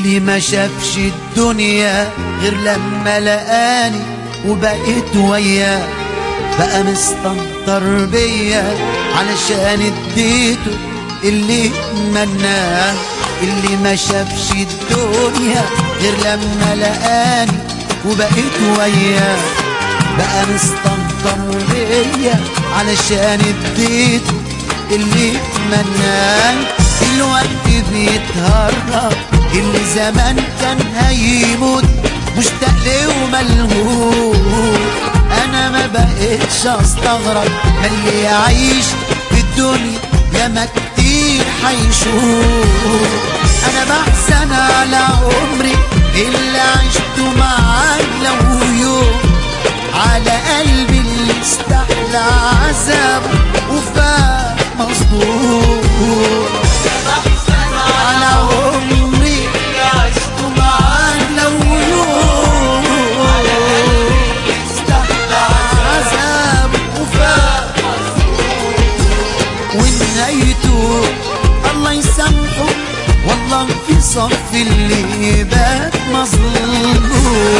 اللي ما شافش الدنيا غير لما لقاني وبقيت وياه بقى مستنطر بيا علشان اديته اللي مناه اللي ما شافش الدنيا غير لما لقاني وبقيت وياه بقى مستنطر بيا علشان اديته اللي مناه الوقت بيتهرب اللي زمان كان هيموت مشتاق ليه وملهوف انا ما بقتش استغرب من اللي يعيش في الدنيا ياما كتير حيشوف انا بحزن على عمري اللي عشته معاك لو يوم على قلبي اللي استحلى عذابه وفاق مصدوم على عمري اللي عشته معاك لو يوم استحلى عذابه وفاق ونهايته الله يسامحه والله في صف اللي بات مظلوم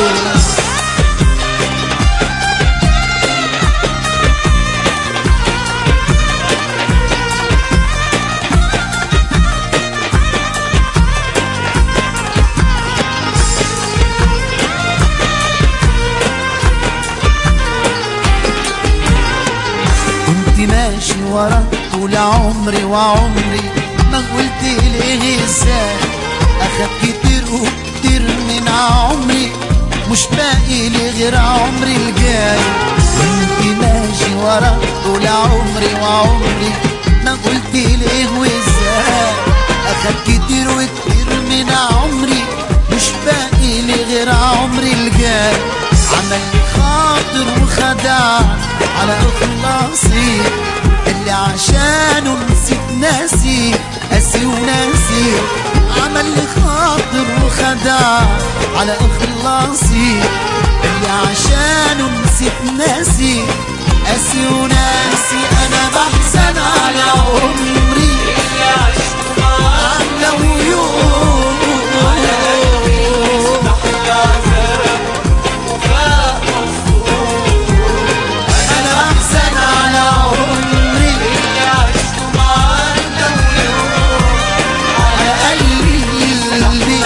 كنت ماشي ورا طول عمري وعمري ما قلت ليه ازاي اخد كتير وكتير من عمري مش باقي لي غير عمري الجاي كنت ماشي ورا طول عمري وعمري ما قلت ليه وازاي اخد كتير وكتير من عمري مش باقي لي غير عمري الجاي عمل خاطر وخدع على اخلاصي اللي عشانه نسيت ناسي قاسي وناسي عمل لي خاطر وخدع على اخلاصي اللي عشانه نسيت ناسي قاسي وناسي انا بحزن على عمري اللي عشت معاه لو يوم انا بحزن على عمري اللي عشت معاه لو يوم على قلبي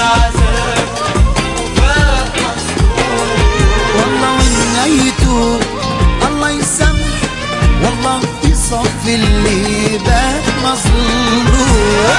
والله ونهايته الله يسامح والله في صف اللي بات مظلوم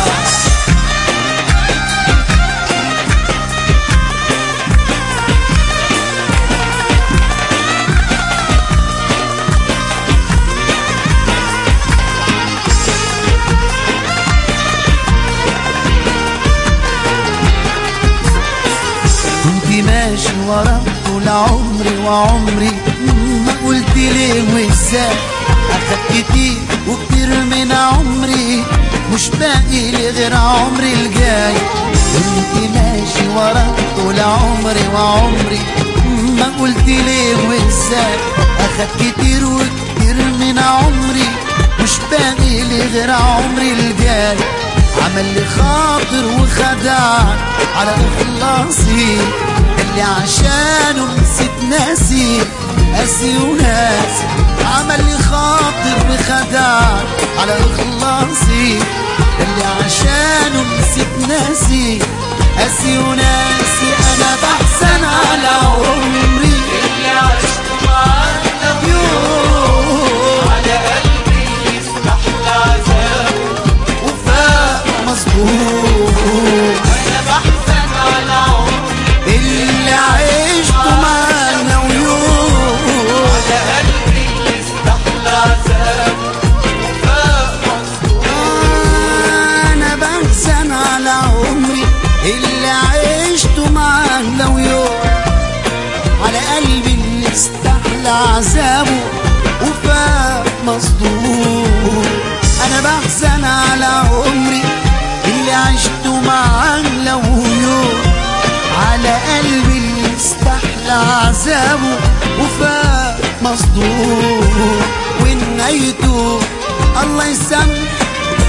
كنت ماشي ورا طول عمري وعمري ما قلت ليه وازاي اخد كتير وكتير من عمري مش باقي لي غير عمري الجاي كنت ماشي ورا طول عمري وعمري ما قلت ليه وازاي اخد كتير وكتير من عمري مش باقي لي غير عمري الجاي عمل لي خاطر وخدع على اخلاصي اللي عشانه نسيت ناسي قاسي وناسي عمل لي خاطر وخدع على اخلاصي اللي عشانه نسيت ناسي قاسي وناسي انا بحزن على عمري اللي عشت معاه لو يوم على قلبي يستحلى عذابه وفاق مظبوط انا بحزن على عمري اللي عشته معانا ويوم على قلبي يستحلى عذابه وفاق مظبوط انا بحزن على عمري اللي عشته معانا ويوم على قلبي اللي استحلى عذابه وفاق مصدوم انا بحزن على عمري اللي عشته معاه لو يوم على قلبي اللي استحلى عذابه وفاق مصدوم ونهايته الله يسامح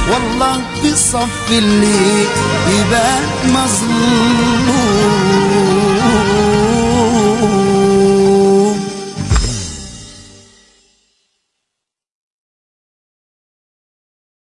والله في صف اللي يبقى مظلوم